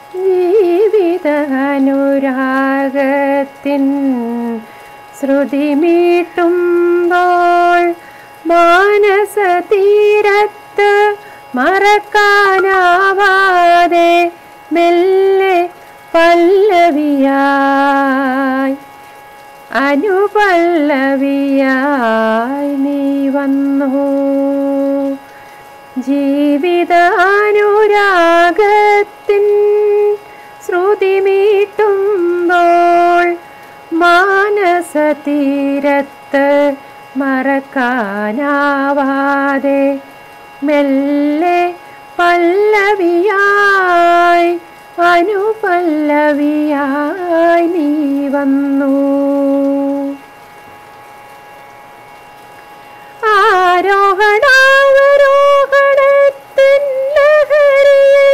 ജീവിതാനുരാഗത്തിൻ ശ്രുതി മീട്ടുമ്പോൾ മാനസതീരത്ത് മറക്കാനാവാതെ മെല്ലെ പല്ലവിയായി അനുപല്ലവിയായി നീ വന്നു ജീവിതാനുരാഗത്തിൻ ശ്രുതി മീട്ടുമ്പോൾ മാനസതീരത്ത് മറക്കാനാവാതെ മെല്ലെ പല്ലവിയായി അനുപല്ലവിയായി നീ വന്നു ആരോഹണാവരോഹണത്തിൻ ലഹരിയിൽ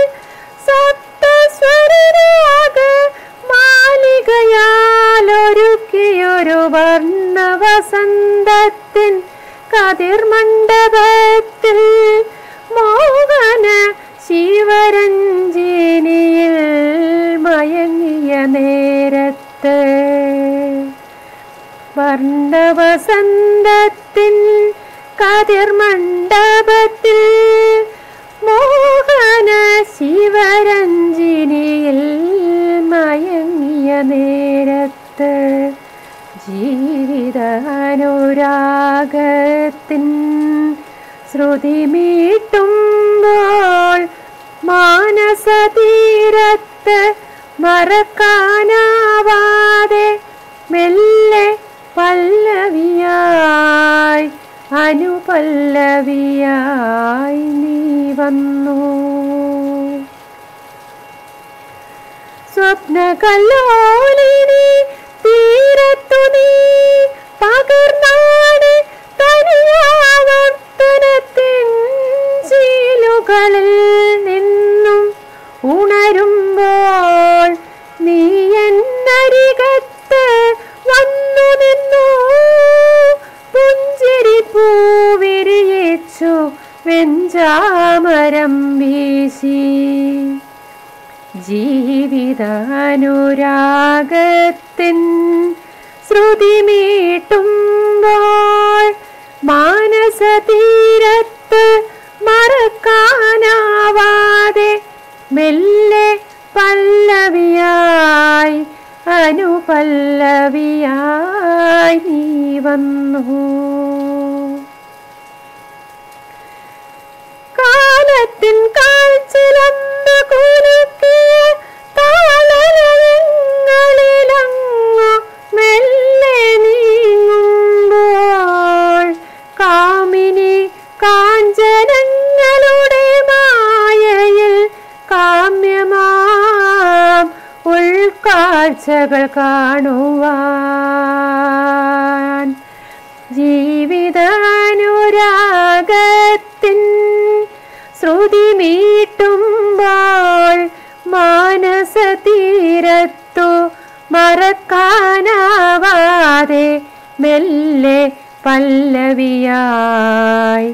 സപ്തസ്വരരാഗ മാലികയാലൊരുക്കിയൊരു വർണ്ണവസന്തത്തിൻ കതിർമണ്ഡപത്തിൽ മോഹന ശിവരഞ്ജിനിയിൽ മയങ്ങിയ നേരത്ത് വർണ്ണവസന്തത്തിൻ കതിർമണ്ഡപത്തിൽ മോഹന ശിവരഞ്ജിനിയിൽ മയങ്ങിയ നേരത്ത് ജീവിതാനുരാഗത്തിൻ ശ്രുതി മീട്ടുമ്പോൾ മാനസതീരത്ത് മറക്കാനാവാതെ മെല്ലെ പല്ലവിയായി അനുപല്ലവിയായി നീ വന്നു സ്വപ്നകല്ലോലിനി തീരത്തു നീ പകർന്നാണ് തനിയാവർത്തനത്തിൻ ശീലുകളിൽ നിന്നും ഉണരുമ്പോൾ നീ എന്നരികത്ത് വന്നു നിന്നു പുഞ്ചിരി പൂവിരിയിച്ചു വെഞ്ചാമരം വീശി ജീവിതാനുരാഗത്തിൻ ശ്രുതി മീട്ടുമ്പോൾ മാനസതീരത്ത് മറക്കാനാവാതെ മെല്ലെ പല്ലവിയായി അനുപല്ലവിയായി നീ വന്നു കാലത്തിൻ കാൽച്ചിലമ്പ കുലുക്കിയ താളലയങ്ങളിലങ്ങു മെല്ലെ നീങ്ങുമ്പോൾ കാമിനി കാഞ്ചനങ്ങളുടെ മായയിൽ കാമ്യമാം ഉൾക്കാഴ്ചകൾ കാണുവാൻ ജീവിതാനുരാഗത്തിൻ ശ്രുതി മീട്ടുമ്പോൾ മാനസതീരത്തു മറക്കാനാവാതെ മെല്ലെ പല്ലവിയായി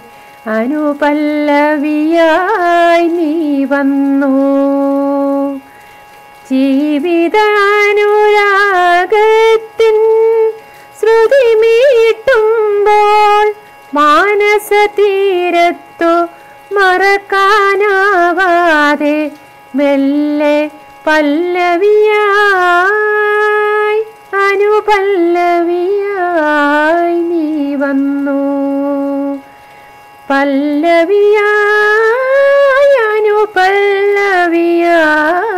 അനുപല്ലവിയായി നീ വന്നു ജീവിതാനുരാഗത്തിൻ ശ്രുതി മീട്ടുമ്പോൾ മാനസതീരത്തു മറക്കാനാവാതെ മെല്ലെ പല്ലവിയായി അനുപല്ലവിയായി നീ വന്നു പല്ലവിയായി അനുപല്ലവിയായി